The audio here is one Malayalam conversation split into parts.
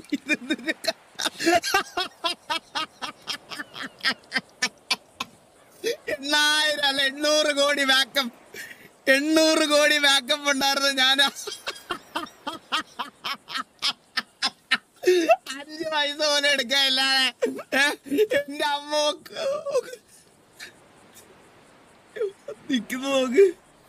ഇതെന്തിന് ക- എണ്ണായിരം അല്ല എണ്ണൂറ് കോടി ബാക്കപ്പ് എണ്ണൂറ് കോടി ബാക്കപ്പ് ഉണ്ടായിരുന്നു ഞാൻ അഞ്ച് പൈസ പോലും എടുക്കാനില്ലാതെ ഏ? എന്റെ അമ്മ നിക്കുന്നു നോക്ക്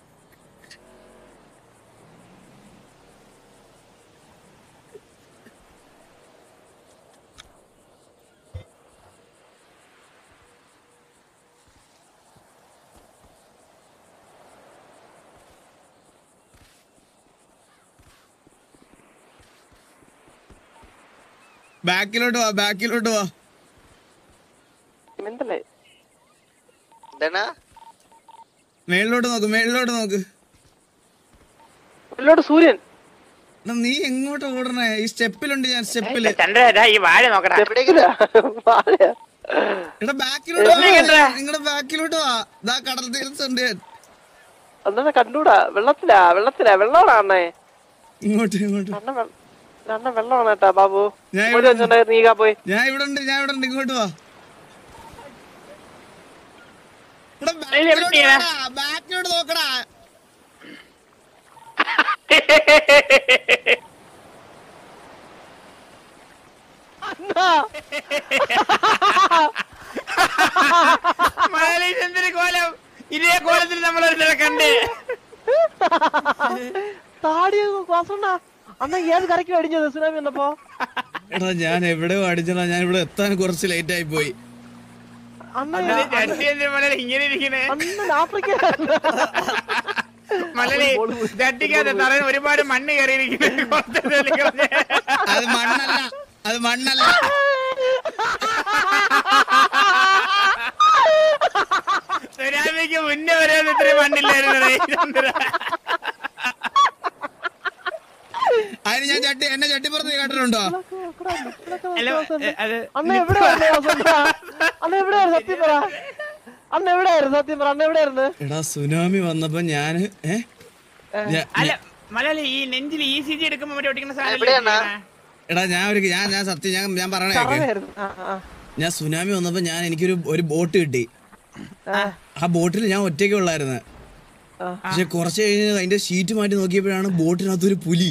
ബാക്കിലോട്ട് വാ ബാക്കിലോട്ട് വാ മെന്തലേ എന്താണ് മേളിലോട്ട് നോക്ക് മേളിലോട്ട് നോക്ക് ഉള്ളോട്ട് സൂര്യൻ എടാ, നീ എങ്ങോട്ട് ഓടണേ ഈ സ്റ്റെപ്പിലുണ്ട് ഞാൻ സ്റ്റെപ്പില് ചന്ദ്ര ഈ വാഴ നോക്കടാ എവിടേക്കില്ല വാഴ എടാ ബാക്കിലോട്ട് വാ നിങ്ങളുടെ ബാക്കിലോട്ട് വാ ദാ കടൽ തീർച്ചുണ്ട് ഞാൻ അന്നെ കണ്ടൂടാ വെള്ളത്തിലാ വെള്ളത്തിലാ വെള്ളമാണ് അണ്ണേ ഇങ്ങോട്ട് ഇങ്ങോട്ട് അണ്ണ വെള്ള- അണ്ണ വെള്ളമാണ് കേട്ടാ ബാബു ഞാൻ ഒരു ഇവിടെ- അഞ്ചുണ്ടായി നീക്കാ പോയി ഞാൻ ഇവിടെ ഉണ്ട് ഞാൻ ഇവിടെ ഉണ്ട് ഇങ്ങോട്ട് വാ എടാ, ഇതിൽ എവിടെ ബാക്കിലോട്ട് ചെയ്യണേ? വാടാ, ബാക്കിലോട്ട് നോക്കടാ അണ്ണാ മലയാളി എന്തൊരു കോലം ഇതേ കോലത്തിൽ നമ്മളൊരു കണ്ട് താടി വാസണ്ണ അണ്ണ ഏത് കരയ്ക്ക് അടിഞ്ഞത് സുനാമി വന്നപ്പോ എടാ ഞാൻ എവിടെയോ അടിച്ചടാ ഞാൻ ഇവിടെ എത്താൻ കുറച്ച് ലേറ്റ് ആയി പോയി അണ്ണ ചട്ടി എന്തിനാ മലയാളി ഇങ്ങനെ ഇരിക്കണേ അണ്ണൻ ആഫ്രിക്ക മലയാളി ചട്ടിക്കകത്ത് തറയിൽ ഒരുപാട് മണ്ണ് കയറിയിരിക്കുന്നു അത് മണ്ണല്ല അത് മണ്ണല്ല സുനാമിക്ക് മുന്നേ വരെ ഒന്നും ഇത്രയും മണ്ണില്ലായിരുന്നു ചന്ദ്ര അതിന് ഞാൻ ചട്ടി എന്നെ ചട്ടിപ്പുറത്ത് നീ കേട്ടിട്ടുണ്ടോ അല്ല അത് അണ്ണ എവിടെയായിരുന്നു വാസണ്ണ അണ്ണ എവിടെയായിരുന്നു സത്യം പറ അണ്ണ എവിടെയായിരുന്നു സത്യം പറ അണ്ണ എവിടെയായിരുന്നു എടാ സുനാമി വന്നപ്പോ ഞാന് ഏ ഞാ- അല്ല മലയാളി ഈ നെഞ്ചിൽ ഇ സി ജി എടുക്കുമ്പോ മറ്റേ ഒട്ടിക്കുന്ന സാധനം എവിടെയാണ്? എടാ ഞാൻ ഒരു ഞാൻ ഞാൻ സത്യം ഞാൻ ഞാൻ പറയണേ കേക്ക്. കറവായിരുന്നു ആ ആ ഞാൻ സുനാമി വന്നപ്പോ ഞാൻ എനിക്കൊരു ഒരു ബോട്ട് കിട്ടി ആ ആ ബോട്ടിൽ ഞാൻ ഒറ്റയ്ക്ക് ഉള്ളായിരുന്നു ആ. പക്ഷെ കുറച്ച് കഴിഞ്ഞ് അതിന്റെ ഷീറ്റ് മാറ്റി നോക്കിയപ്പോഴാണ് ബോട്ടിനകത്ത് ഒരു പുലി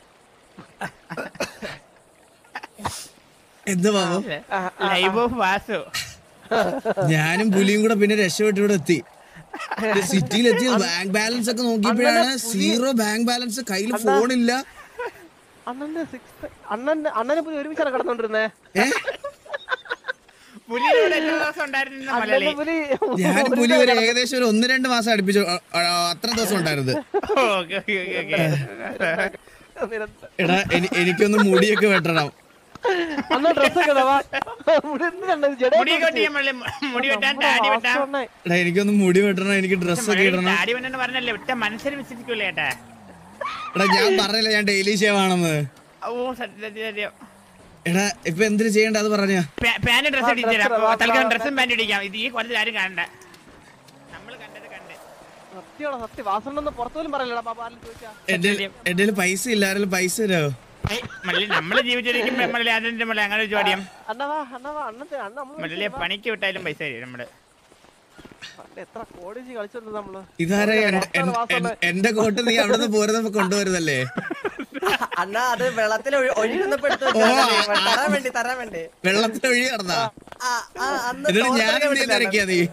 എന്താ ബാബു ലൈവ് ഓഫ് വാസു ഞാനും പുലിയും കൂടെ പിന്നെ രക്ഷപ്പെട്ട് ഇവിടെ എത്തി സിറ്റിയിൽ എത്തി ബാങ്ക് ബാലൻസ് ഒക്കെ നോക്കിയപ്പോഴാണ് സീറോ ബാങ്ക് ബാലൻസ് കയ്യിൽ ഫോണില്ല അണ്ണന്റെ സിക്സ് അണ്ണൻ അണ്ണനെ പുലി ഒരുമിച്ചാണ് കിടന്നോണ്ടിരുന്നേ ഏ പുലിയുടെ എത്ര ദിവസം ഉണ്ടായിരുന്നു മലയാളി അണ്ണന്റെ പുലി ഞാൻ പുലി ഒരു ഏകദേശം ഒരു ഒന്ന് രണ്ട് മാസം അടുപ്പിച്ചു അ- അ- അത്ര ദിവസം ഉണ്ടായിരുന്നത് ഓക്കെ ഓക്കെ ഓക്കെ നിരന്തരം. എടാ എനി- എനിക്കൊന്ന് മുടിയൊക്കെ വെട്ടണം അണ്ണൻ ഡ്രസ് ഒക്കെ ഇടാ, വാ. മുടി എന്തിനാ ഇത് ജടയൊക്കെ മുടി വെച്ച്? കെട്ടിയാൽ മള്ളി മുടി വെട്ടാൻ താടി വെട്ടാം അണ്ണേ. എടാ എനിക്കൊന്ന് മുടി വെട്ടണം എനിക്ക് ഡ്രസ്സൊക്കെ ഇടണം താടി വെട്ടെന്ന് പറഞ്ഞല്ലേ വിട്ട മനസ്സിൽ വിശ്വസിക്കൂലേ ഏട്ടാ എടാ ഞാൻ പറഞ്ഞില്ല ഞാൻ ഡെയിലി ഷേവ് ആണെന്ന് ഓ സത്യം സത്യം സത്യം എടാ ഇപ്പൊ എന്തിനു ചെയ്യണ്ട അത് പറഞ്ഞ പാന്റ് ഡ്രസ് ആ, അടിച്ചു dress തരാം ഇടാം, വാ, തൽക്കാലം വാ, ഡ്രസ്സും പാന്റ് അടിക്കാം ഇത് ഈ കൊല്ലത്തിൽ ആരും കാണണ്ട നമ്മൾ കണ്ടത് കണ്ട് സത്യമാണോ സത്യം വാസണ്ണൊന്ന് പുറത്തുപോലും പറയലടാ പാപ്പ ആരും ചോദിച്ചാ എന്റെ എന്റെ കയ്യില് പൈസ ഇല്ല ആരെങ്കിലും പൈസ തരാമോ ഏയ്, മള്ളി നമ്മള് ജീവിച്ചിരിക്കുമ്പോ നമ്മളെ അതിന്റെ നമ്മളെ അങ്ങനെ ഒരു ചോദ്യം അണ്ണ വാ അണ്ണ വാ അണ്ണത്തെ അണ്ണ നമ്മള് മള്ളി പണിക്ക് വിട്ടാലും പൈസ തരും നമ്മള് പണ്ട് എത്ര കോടേജ് കളിച്ചിട്ടുണ്ട് നമ്മള് ഇതാരാ എൻ- എൻ- എൻ- എന്റെ കോട്ട് നീ അവിടുന്ന് പോരുന്നപ്പോ കൊണ്ടുവരുന്നല്ലേ അണ്ണാ അത് വെള്ളത്തിൽ ഒഴു- ഒഴുകുന്നപ്പോ എടുത്ത് ഓ, വെച്ചതാണ്. ആ, ആ. തരാൻ വേണ്ടി തരാൻ വേണ്ടി വെള്ളത്തിൽ ഒഴി കിടന്നാ ആ, ആ, അന്ന് എന്നിട്ട് ഞാൻ തോർത്തൊക്കെ എന്ത് വിട്ടില്ല തിരക്കിയാ നീ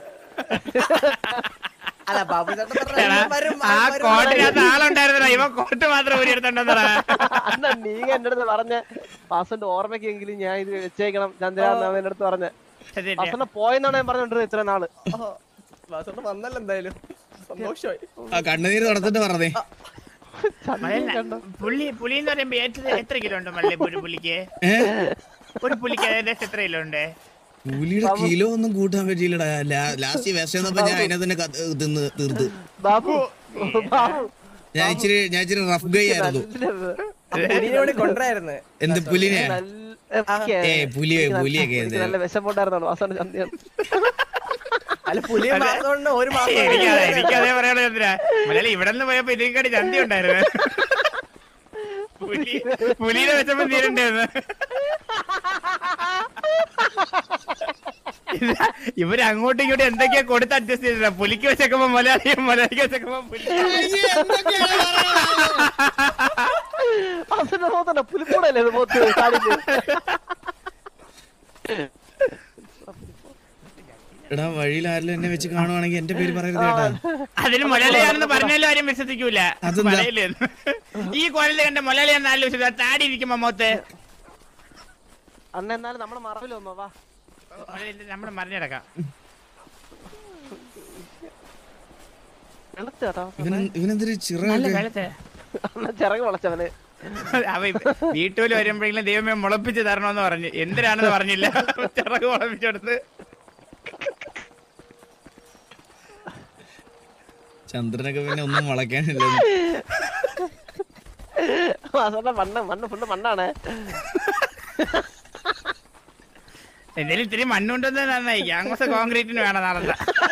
അല്ല ബാബു ചേട്ടൻ പറഞ്ഞ എടാ, വരും ആ വരും, കോട്ടിനകത്ത് ആളുണ്ടായിരുന്നടാ ഇവ കോട്ട് മാത്രം ഊരി എടുത്തോണ്ടെന്നടാ അണ്ണ നീ എന്റെ അടുത്ത് പറഞ്ഞ വാസന്റെ ഓർമ്മയ്ക്കെങ്കിലും ഞാൻ ഇത് വെച്ചേക്കണം ചന്ദ്ര എന്റെ അടുത്ത് പറഞ്ഞ വാസണ്ണ പോയെന്നാണ് ഞാൻ പറഞ്ഞോണ്ടിരുന്നത് ഇത്ര നാള് ഓ, ബാബുചേട്ടൻ വന്നല്ലോ എന്തായാലും സന്തോഷമായി ആ കണ്ണുനീര് തുടച്ചിട്ട് പറഞ്ഞേ ചന്ദ്രനെ കണ്ടോ പുള്ളി പുലി എന്ന് പറയുമ്പോ ഏറ്റവും എത്ര കിലോ ഉണ്ട് മള്ളി ഒരു പുലിക്ക് ഏ ഒരു പുലിക്ക് ഏകദേശം എത്ര കിലോ ഉണ്ട് കൂലിയുടെ കിലോ ഒന്നും കൂട്ടാൻ പറ്റിയില്ലടാ ലാസ്റ്റ് വിഷന്നപ്പോ ഞാൻ അതിനെ തന്നെ കത്ത് തിന്ന് തീർത്ത് ബാബു ബാബു ഞാൻ ഇച്ചിരി ഞാൻ ഇച്ചിരി റഫ് ഗൈ ആയിരുന്നു പുലിനെ ഇവിടെ കൊണ്ടുവരായിരുന്നു എന്ത് പുലിനെ നല്ല ഏ പുലിയെ പുലിയൊക്കെ എനിക്ക് നല്ല വിശപ്പുണ്ടായിരുന്നു വാസന്റെ ചന്ദ്രൻ അല്ല പുലി മാസമുണ്ട് ഒരു മാസം എനിക്ക് അതെ- എനിക്ക് അതേ പറയാനുള്ള ചന്ദ്ര മലയാളി ഇവിടെ നിന്ന് പോയപ്പോ ഇതിനെക്കാട്ടി ചന്തി ഉണ്ടായിരുന്നു പുലി പുലിയുടെ വിശപ്പം തീരണ്ടേന്ന് ഇതാ, ഇവര് അങ്ങോട്ടും ഇങ്ങോട്ടും എന്തൊക്കെയാ കൊടുത്ത് അഡ്ജസ്റ്റ് ചെയ്തിട്ടാ പുലിക്ക് വെച്ചേക്കുമ്പോ മലയാളിയും മലയാളിക്ക് വെച്ചേക്കുമ്പോ പുലി വാസന്റെ മുഖത്തല്ല പുലിക്കൂടല്ലേ ഇത് മുഖത്ത് കാണിച്ച് എടാ വഴിയിൽ ആരെങ്കിലും എന്നെ വെച്ച് കാണുവാണെങ്കിൽ എന്റെ പേര് പറയരുത് കേട്ടാ അതിന് മലയാളിയാണെന്ന് പറഞ്ഞാലും ആരും വിശ്വസിക്കൂല അതെന്താ? മലയാളിയെന്ന്. ഈ കോലത്തിൽ കണ്ട മലയാളിയാന്ന് ആരും വിശ്വസിക്കും താടി ഇരിക്കുമ്പോ മുഖത്ത് അണ്ണ എന്നാലും നമ്മുടെ മറവിൽ വന്നോ വാ നമ്മൾ മറിഞ്ഞടക്കാം വെളുത്ത് കേട്ടോ ഇവൻ ഇവനെന്തൊരു നല്ല ചിറകൊക്കെ കാലത്തെ അണ്ണ ചിറക് വളച്ചവന് അവ വീട്ടിൽ വരുമ്പോഴെങ്കിലും ദൈവമേ മുളപ്പിച്ച് തരണമെന്ന് പറഞ്ഞു എന്തിനാണെന്ന് പറഞ്ഞില്ല ചിറക് മുളപ്പിച്ചെടുത്ത് ചന്ദ്രനൊക്കെ പിന്നെ ഒന്നും വളയ്ക്കാനില്ല വാസന്റെ മണ്ണ് മണ്ണ് ഫുള്ള് മണ്ണാണ് എന്തെങ്കിലും ഇത്തിരി മണ്ണുണ്ടെന്ന് നന്നായി ഗ്യാങ്സ് കോൺക്രീറ്റിന് വേണം നടന്ന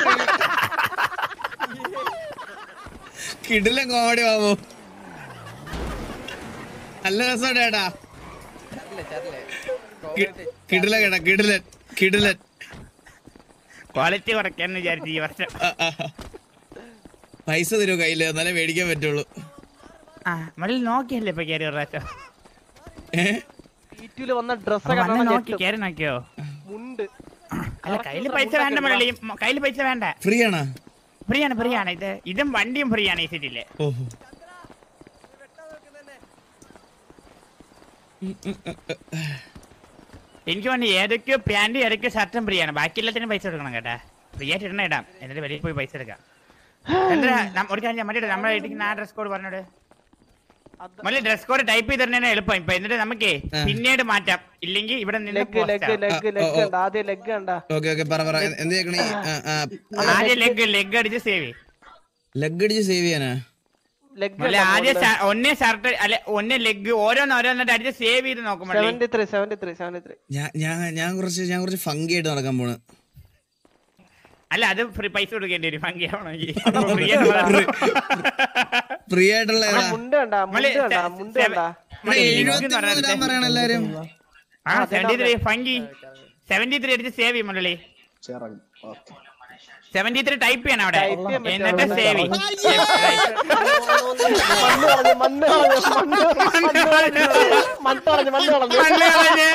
കിടിലൻ കോമഡി ബാബു നല്ല രസമുണ്ട് ചേട്ടാ കിടില കേട്ടാ കിടിലൻ കിടിലൻ ക്വാളിറ്റി കുറയ്ക്കാന്ന് വിചാരിച്ചു ഈ വർഷം ആ, ആ, ആ. പൈസ തരുമോ കയ്യില് എന്നാലേ മേടിക്കാൻ പറ്റുള്ളൂ ആ മള്ളിൽ നോക്കിയല്ലേ ഇപ്പൊ കയറി ഒരു പ്രാവശ്യം E ഏഹ് ഈറ്റില് വന്ന അപ്പൊ ഡ്രസ്സൊക്കെ വന്ന് നോക്കി കയറി നോക്കിയോ മുണ്ട് അല്ല കയ്യില് പൈസ വേണ്ട മള്ളി കയ്യില് പൈസ വേണ്ട ഫ്രീ ആണോ ഫ്രീ ആണ് ഫ്രീ ആണ് ഇത് ഇതും വണ്ടിയും ഫ്രീ ആണ് ഈ സിറ്റിയില് ഓഹോ എനിക്ക് വേണ്ടി ഏതൊക്കെയോ പാന്റ് ഏതൊക്കെയോ ഷർട്ടും ഫ്രീ ആണ് ബാക്കി എല്ലാത്തിനും പൈസ കൊടുക്കണം കേട്ടാ ഫ്രീ ആയിട്ട് ഇടണ ഇടാം എന്നിട്ട് വെളിയിൽ പോയി പൈസ എടുക്കാം എന്താ നം- ഒരു കാര്യം മറ്റേ നമ്മളെ ഇട്ടിക്കുന്ന ആ ഡ്രസ് കോഡ് പറഞ്ഞോട് മള്ളി ഡ്രസ് കോഡ് ടൈപ്പ് ചെയ്തിരുന്നേ എളുപ്പം ഇപ്പൊ എന്നിട്ട് നമുക്ക് പിന്നീട് മാറ്റാം ഇല്ലെങ്കിൽ ഇവിടെ നിന്ന് ലെഗ് post ലെഗ് ആവും. ലെഗ് ആ, ലെഗ് ഓ, ഓ. ഉണ്ട് ആദ്യം ലെഗ് ഉണ്ടാ ഓക്കെ ഓക്കെ പറ പറ എന്ത് കേക്കണേ ആദ്യം ലെഗ് ലെഗ് അടിച്ച് സേവ് ലെഗ് അടിച്ച് സേവ് ചെയ്യാനാ ലെഗ് അല്ലെ ആദ്യം ഷ- ഒന്നേ ഷർട്ട് അല്ലെ ഒന്നേ ലെഗ് ഓരോന്ന് ഓരോന്നിട്ട് അടിച്ച് സേവ് ചെയ്ത് നോക്കും മള്ളി seventy three seventy three seventy three ഞാൻ ഞാൻ ഞാൻ കുറച്ച് ഞാൻ കുറച്ച് ഫങ്കി ആയിട്ട് നടക്കാൻ പോണ് അല്ല അത് ഫ്രീ പൈസ കൊടുക്കേണ്ടി വരും ഭംഗി ആവണമെങ്കിൽ ഫ്രീ ആയിട്ടുള്ള ഏതാ മുണ്ട് കണ്ടാ മള്ളി, മുണ്ട് കണ്ടാ സെ- മുണ്ട് സെവ- കണ്ടാ മള്ളി, എഴുപത്തി ലിങ്ക് എന്ന് മൂന്ന് പറയുന്നത് പറയണ എല്ലാരും ആ seventy three funky seventy three അടിച്ച് സേവ് ചെയ്യും മള്ളി സെവന്റി ത്രീ ടൈപ്പ് ചെയ്യണം അവിടെ Type ചെയ്യാൻ പറ്റുമോ? എന്നിട്ട് സേവ് ചെയ്യും മണ്ണ് കളഞ്ഞു മണ്ണ് കളഞ്ഞു മണ്ണ് കളഞ്ഞു മണ്ണ് കളഞ്ഞു മണ്ണ് കളഞ്ഞു മണ്ണ് കളഞ്ഞ്.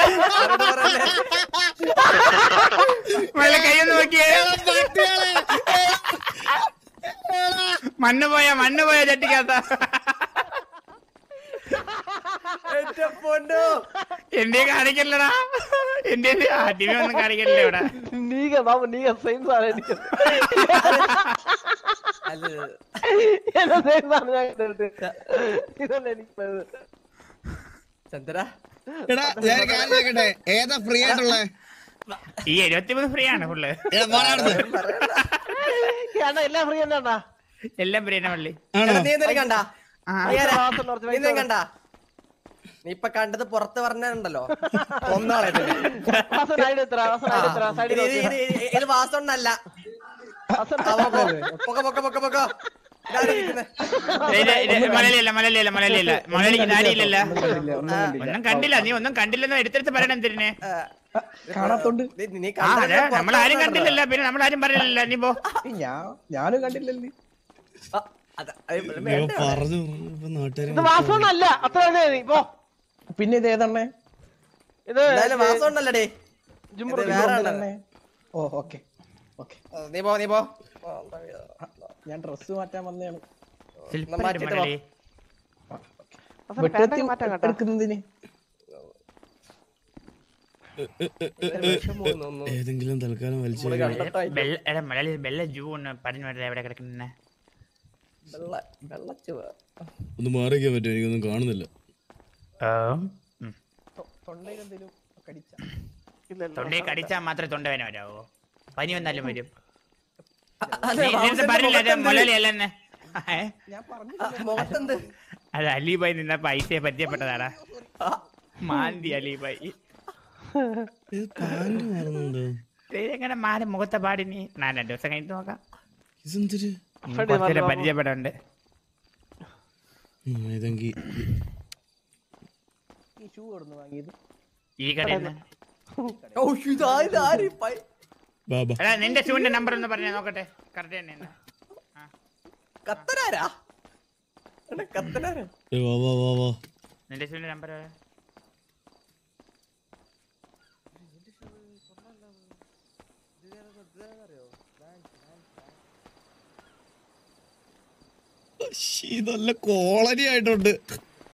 മള്ളി കൈയൊന്ന് നോക്കിയേ മണ്ണ് പോയ മണ്ണ് പോയ ചട്ടിക്കകത്ത എന്റെ പൊന്നോ എന്റെ കാണിക്കല്ലടാ എന്റെ ആദ്യമേ ഒന്നും കാണിക്കല്ലേ ഇവിടെ നീക ബാബു നീക സെയിം സാധനം എനിക്ക് അല്ല എന്നെ സെയിം സാധനം ഞാൻ കണ്ടെടുത്ത് ഇതല്ല എനിക്ക് വേണ്ടത്. ചന്ദ്ര എടാ ഞാൻ കാര്യം നോക്കട്ടെ ഏതാ ഫ്രീ ആയിട്ടുള്ള ഈ എഴുപത്തിമൂന്ന് ഫ്രീ ആണ് ഫുള്ള് അണ്ണാ എല്ലാം ഫ്രീ തന്നെയാണ്ടാ എല്ലാം ഫ്രീ ആണ് പള്ളി ആണോ നീ എന്തെങ്കിലും കണ്ടാ ആ. നീ ആരാ? വാസന കുറച്ച് നീ പൈസ എന്തെങ്കിലും കണ്ടാ നീ ഇപ്പൊ കണ്ടത് പുറത്ത് പറഞ്ഞുണ്ടല്ലോ ഒന്നാളെ വാസന ഐഡി എത്ര വാസന ഐഡി എത്ര സൈഡിൽ ഇത് വാസണ്ണല്ല വാസന പൊക്ക പൊക്ക പൊക്ക പൊക്ക ഇതാണ് ഇരിക്കുന്നെ. മലയാളിയല്ല മലയാളിയല്ല മലയാളിയല്ല മലയാളിക്ക് ദാടിയില്ലല്ല ഒന്നും കണ്ടില്ല നീ ഒന്നും കണ്ടില്ലെന്ന് എടുത്തെടുത്ത് പറയണം എന്തിനെ കാണാത്തോണ്ട് നീ- നീ ആ അതെ കണ്ടത് നമ്മളാരും പുറത്ത് കണ്ടില്ലല്ല പിന്നെ നമ്മളാരും പറയില്ലല്ലോ നീ പോ ഞാൻ ഞാനും കണ്ടില്ലല്ലേ ആ, അത് അത് അയ്യോ, വേണ്ട. പറഞ്ഞു ഇപ്പൊ നാട്ടുകാര് ഇത് വാസന അല്ല അത്ര തന്നെ നീ പോ പിന്നെ ഇത് ഏതണ്ണേ ഇത് എന്തായാലും വാസണ്ണല്ലടേ ജുംബർ ഇത് വേറെ ആളാണ്. തന്നെ ഓ ഓക്കെ ഓക്കെ നീ പോ നീ പോ ഞാൻ ഡ്രസ് മാറ്റാൻ വന്നതാണ് ശില്പം മാറ്റിയിട്ട് മലയാളി വാസന വെട്ടത്തി പാൻറ്റൊക്കെ മാറ്റാൻ കേട്ടോ എടുക്കുന്നതിന് ഏതെങ്കിലും തൽക്കാലം വലിച്ചു നമ്മള് കണ്ടിട്ടായി. വെള്ള എടാ മലയാളി വെള്ള ജൂ ഒന്ന് പറഞ്ഞു വരട്ടെ എവിടെ കിടക്കുന്ന വെള്ള വെള്ളച്ചുവ ഒന്ന് മാറിക്കാൻ പറ്റുമോ എനിക്കൊന്നും കാണുന്നില്ല തൊണ്ടയിൽ എന്തെങ്കിലും കടിച്ച ഇല്ലല്ലോ തൊണ്ടയെ കടിച്ചാൽ മാത്രമേ തൊണ്ടവേന വരാവോ പനി വന്നാലും വരും അതെ, നീ നേരത്തെ വാസന്റെ പറഞ്ഞില്ല അത് മുഖത്തെന്ത്? മലയാളി അല്ലെന്ന് ഏ? ഞാൻ പറഞ്ഞു ആ, മുഖത്തെന്ത് അത് അലിബായി നിന്ന പൈസയെ പരിചയപ്പെട്ടതാടാ ആ, മാന്തി അലിബായി ഇത് പാന്റ് മാറുന്നുണ്ടോ എങ്ങനെ മാറി മുഖത്തെ പാടി നീ ഞാൻ രണ്ടു ദിവസം കഴിഞ്ഞിട്ട് നോക്കാം ഇതെന്തൊരു കുറച്ചുകൂടെ പരിചയപ്പെടാണ്ട് ഉം, ഇതെങ്കി ഈ ഷൂ എവിടുന്ന് വാങ്ങിയത് ഈ കടയിൽ നിന്ന് ഓ ഇതാ ഇതാര് പൈ- ബാബാ എടാ നിന്റെ ഷൂവിന്റെ നമ്പർ ഒന്ന് പറഞ്ഞേ നോക്കട്ടെ കറക്റ്റ് തന്നെ കത്തനാരാ എടാ, കത്തനാരാ ഏ, വാ വാ വാ വാ നിന്റെ ഷൂവിന്റെ നമ്പർ ശ്ശീ, നല്ല ക്വാളിറ്റി ആയിട്ടുണ്ട്